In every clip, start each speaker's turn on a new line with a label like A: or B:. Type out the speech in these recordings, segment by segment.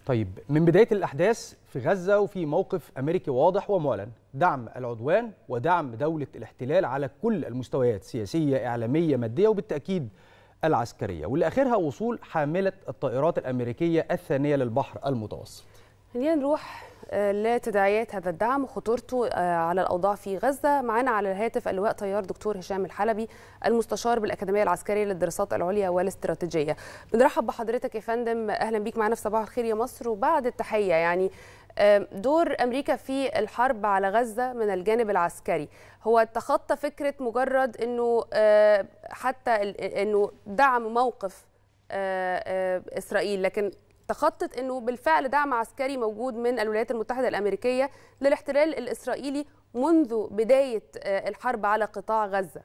A: طيب من بداية الأحداث في غزة وفي موقف أمريكي واضح ومعلن دعم العدوان ودعم دولة الاحتلال على كل المستويات سياسية إعلامية مادية وبالتأكيد العسكرية واللي آخرها وصول حاملة الطائرات الأمريكية الثانية للبحر المتوسط
B: خلينا نروح لتداعيات هذا الدعم وخطورته على الاوضاع في غزه معانا على الهاتف اللواء طيار دكتور هشام الحلبي المستشار بالاكاديميه العسكريه للدراسات العليا والاستراتيجيه بنرحب بحضرتك يا فندم اهلا بيك معانا في صباح الخير يا مصر وبعد التحيه يعني دور امريكا في الحرب على غزه من الجانب العسكري هو تخطى فكره مجرد انه حتى انه دعم موقف اسرائيل لكن تخطط انه بالفعل دعم عسكري موجود من الولايات المتحده الامريكيه للاحتلال الاسرائيلي منذ بدايه الحرب على قطاع غزه.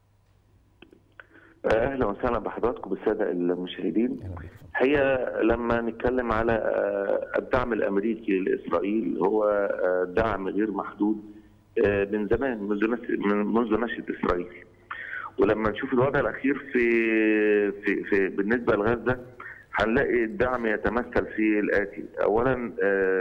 C: اهلا وسهلا بحضراتكم بالساده المشاهدين. الحقيقه لما نتكلم على الدعم الامريكي لاسرائيل هو دعم غير محدود من زمان منذ منذ نشاه اسرائيل. ولما نشوف الوضع الاخير في في, في بالنسبه لغزه هنلاقي الدعم يتمثل في الاتي اولا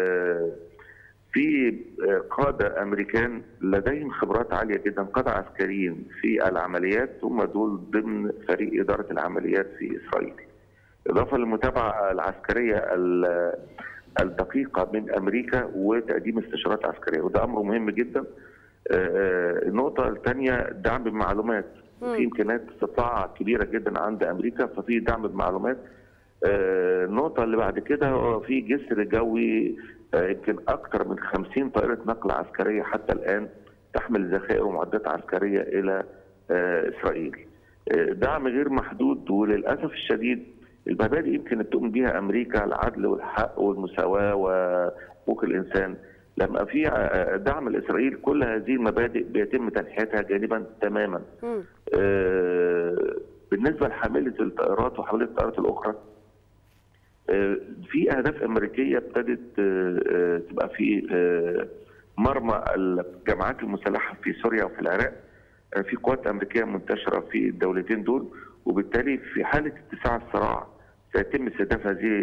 C: في قاده امريكان لديهم خبرات عاليه جدا قاده عسكريين في العمليات هم دول ضمن فريق اداره العمليات في اسرائيل اضافه للمتابعه العسكريه الدقيقه من امريكا وتقديم استشارات عسكريه وده امر مهم جدا النقطه الثانيه دعم بالمعلومات في امكانيات استطاعه كبيره جدا عند امريكا ففي دعم بالمعلومات النقطة اللي بعد كده هو في جسر جوي يمكن أكثر من 50 طائرة نقل عسكرية حتى الآن تحمل ذخائر ومعدات عسكرية إلى إسرائيل. دعم غير محدود وللأسف الشديد المبادئ يمكن تؤمن بها أمريكا العدل والحق والمساواة وحقوق الإنسان لما في دعم لإسرائيل كل هذه المبادئ بيتم تنحيتها جانبا تماما. بالنسبة لحاملة الطائرات وحاملة الطائرات الأخرى في اهداف امريكيه ابتدت تبقى في مرمى الجماعات المسلحه في سوريا وفي العراق في قوات امريكيه منتشره في الدولتين دول وبالتالي في حاله اتساع الصراع سيتم استهداف هذه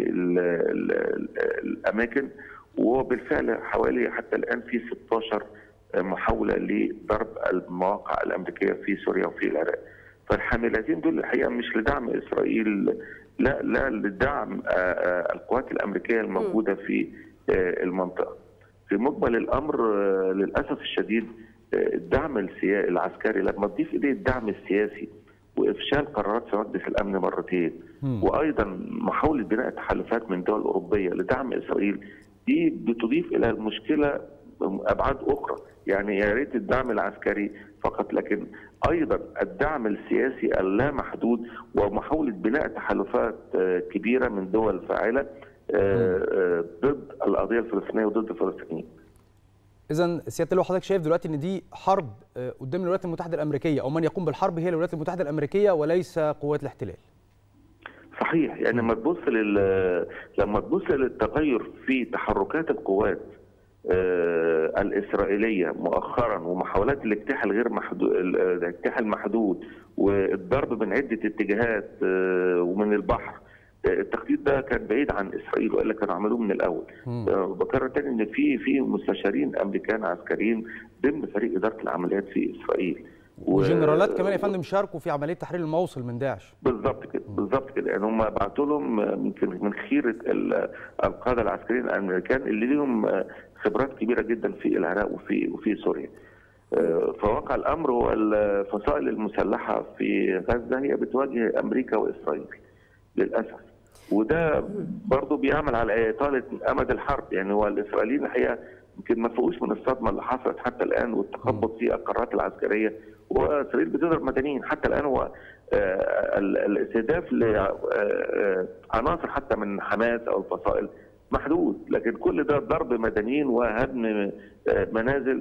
C: الاماكن وبالفعل حوالي حتى الان في 16 محاوله لضرب المواقع الامريكيه في سوريا وفي العراق. فالحاملتين دول الحقيقه مش لدعم اسرائيل لا لا لدعم القوات الامريكيه الموجوده في المنطقه. في مجمل الامر للاسف الشديد الدعم العسكري لما تضيف اليه الدعم السياسي وافشال قرارات في مجلس الامن مرتين وايضا محاوله بناء تحالفات من دول اوروبيه لدعم اسرائيل دي بتضيف الى المشكله ابعاد اخرى يعني يا ريت الدعم العسكري فقط لكن ايضا الدعم السياسي اللامحدود ومحاوله بناء تحالفات كبيره من دول فاعله ضد القضيه الفلسطينيه وضد الفلسطينيين.
A: اذا سياده اللواء حضرتك شايف دلوقتي ان دي حرب قدام الولايات المتحده الامريكيه او من يقوم بالحرب هي الولايات المتحده الامريكيه وليس قوات الاحتلال.
C: صحيح يعني لما تبص لل لما تبص للتغير في تحركات القوات آه الاسرائيليه مؤخرا ومحاولات الاجتياح الغير محدود الاجتياح المحدود والضرب من عده اتجاهات آه ومن البحر آه التخطيط ده كان بعيد عن اسرائيل والا كانوا عملوه من الاول بكرر تاني ان في في مستشارين امريكان عسكريين ضمن فريق اداره العمليات في اسرائيل
A: وجنرالات كمان يا فندم شاركوا في عمليه تحرير الموصل من داعش
C: بالظبط كده بالظبط كده يعني هم بعتوا لهم يمكن من خيره القاده العسكريين الامريكان اللي ليهم خبرات كبيره جدا في العراق وفي وفي سوريا. فواقع الامر هو الفصائل المسلحه في غزه هي بتواجه امريكا واسرائيل للاسف. وده برضه بيعمل على اطاله امد الحرب يعني هو الاسرائيليين الحقيقه يمكن ما فوقوش من الصدمه اللي حصلت حتى الان والتخبط في القرارات العسكريه واسرائيل بتضرب مدنيين حتى الان هو الاستهداف لعناصر حتى من حماس او الفصائل محدود لكن كل ده ضرب مدنيين وهدم منازل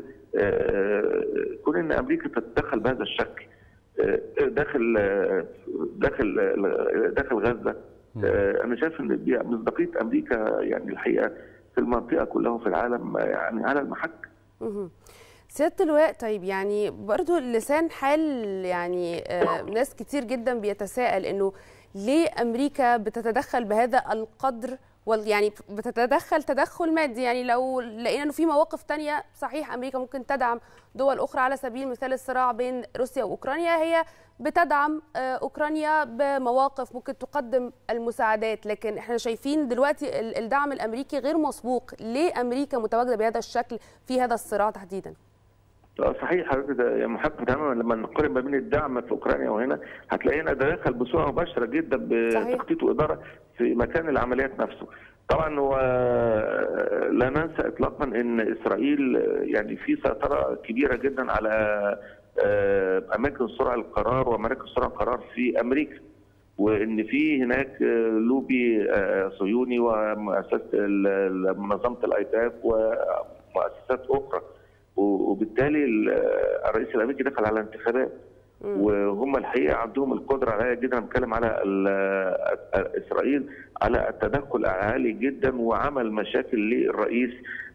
C: كون ان امريكا تتدخل بهذا الشكل داخل داخل داخل غزه انا شايف ان دي مصداقيه امريكا يعني الحقيقه في المنطقه كلها وفي العالم يعني على المحك.
B: سياده اللواء طيب يعني برضو لسان حال يعني ناس كتير جدا بيتساءل انه ليه امريكا بتتدخل بهذا القدر يعني بتتدخل تدخل مادي يعني لو لقينا انه في مواقف تانية صحيح امريكا ممكن تدعم دول اخرى على سبيل المثال الصراع بين روسيا واوكرانيا هي بتدعم اوكرانيا بمواقف ممكن تقدم المساعدات لكن احنا شايفين دلوقتي الدعم الامريكي غير مسبوق ليه امريكا متواجده بهذا الشكل في هذا الصراع تحديدا
C: صحيح حضرتك ده محقق تماما لما نقارن ما بين الدعم في اوكرانيا وهنا هتلاقي هنا تدخل بصوره مباشره جدا بتخطيط واداره في مكان العمليات نفسه. طبعا هو لا ننسى اطلاقا ان اسرائيل يعني في سيطره كبيره جدا على اماكن صنع القرار ومراكز صنع القرار في امريكا. وان في هناك لوبي صهيوني ومؤسسه منظمه الايتاف ومؤسسات اخرى. وبالتالي الرئيس الامريكي دخل على انتخابات وهم الحقيقه عندهم القدره العاليه جدا بتكلم على اسرائيل على التدخل العالي جدا وعمل مشاكل للرئيس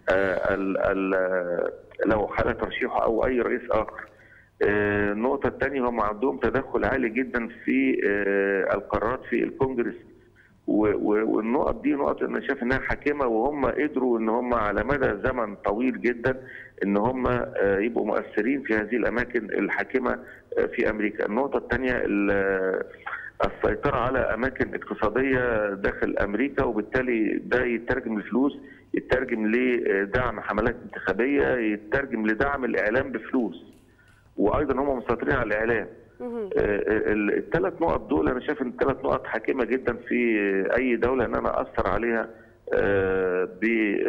C: لو حال ترشيحه او اي رئيس اخر. النقطه الثانيه هم عندهم تدخل عالي جدا في القرارات في الكونجرس والنقط دي نقط انا شايف انها حاكمه وهم قدروا ان هم على مدى زمن طويل جدا ان هم يبقوا مؤثرين في هذه الاماكن الحاكمه في امريكا. النقطه الثانيه السيطره على اماكن اقتصاديه داخل امريكا وبالتالي ده يترجم لفلوس يترجم لدعم حملات انتخابيه يترجم لدعم الاعلام بفلوس. وايضا هم مسيطرين على الاعلام. الثلاث نقط دول انا شايف ان الثلاث نقط حاكمه جدا في اي دوله ان انا اثر عليها ب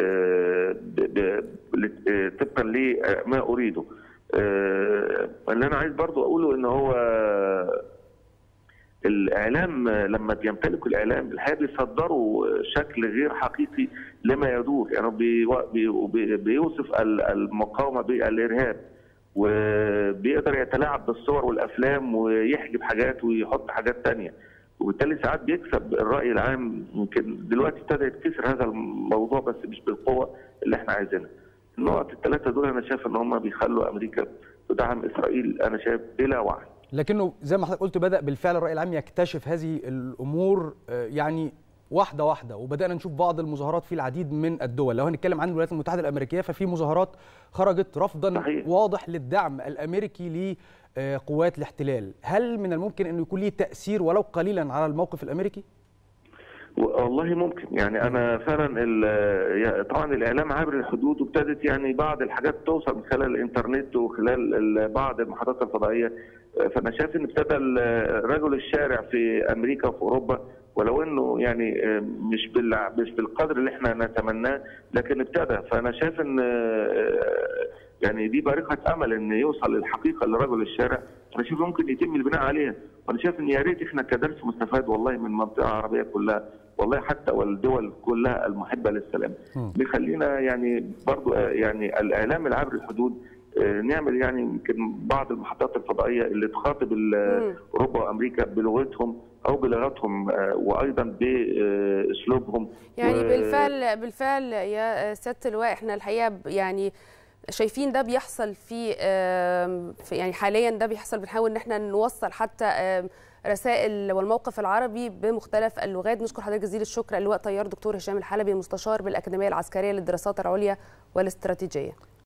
C: طبقا لما اريده. اللي انا عايز برضو اقوله ان هو الاعلام لما بيمتلكوا الاعلام الحقيقه بيصدروا شكل غير حقيقي لما يدور يعني بي بيوصف المقاومه بالارهاب وبيقدر يتلاعب بالصور والافلام ويحجب حاجات ويحط حاجات تانية وبالتالي ساعات بيكسب الراي العام يمكن دلوقتي ابتدى يتكسر هذا الموضوع بس مش بالقوه اللي احنا عايزينها. النقط الثلاثه دول انا شايف ان هم بيخلوا امريكا تدعم اسرائيل انا شايف بلا وعي.
A: لكنه زي ما حضرتك قلت بدا بالفعل الراي العام يكتشف هذه الامور يعني واحدة واحدة وبدأنا نشوف بعض المظاهرات في العديد من الدول لو هنتكلم عن الولايات المتحدة الأمريكية ففي مظاهرات خرجت رفضا صحيح. واضح للدعم الأمريكي لقوات الاحتلال هل من الممكن أنه يكون ليه تأثير ولو قليلا على الموقف الأمريكي؟
C: والله ممكن يعني انا فعلا طبعا الاعلام عبر الحدود وابتدت يعني بعض الحاجات توصل من خلال الانترنت وخلال بعض المحطات الفضائيه فانا شايف ان ابتدى رجل الشارع في امريكا وفي اوروبا ولو انه يعني مش مش بالقدر اللي احنا نتمناه لكن ابتدى فانا شايف ان يعني دي بارقه امل ان يوصل للحقيقه لرجل الشارع انا شايف ممكن يتم البناء عليها وانا شايف ان يا ريت احنا كدرس مستفاد والله من المنطقه العربيه كلها والله حتى والدول كلها المحبه للسلام بيخلينا يعني برضو يعني الاعلام العبر الحدود نعمل يعني يمكن بعض المحطات الفضائيه اللي تخاطب اوروبا وامريكا بلغتهم او بلغتهم وايضا باسلوبهم
B: يعني بالفعل بالفعل يا سياده اللواء احنا الحقيقه يعني شايفين ده بيحصل في يعني حاليا ده بيحصل بنحاول ان احنا نوصل حتى رسائل والموقف العربي بمختلف اللغات نشكر حضرتك جزيل الشكر اللواء طيار دكتور هشام الحلبي مستشار بالاكاديميه العسكريه للدراسات العليا والاستراتيجيه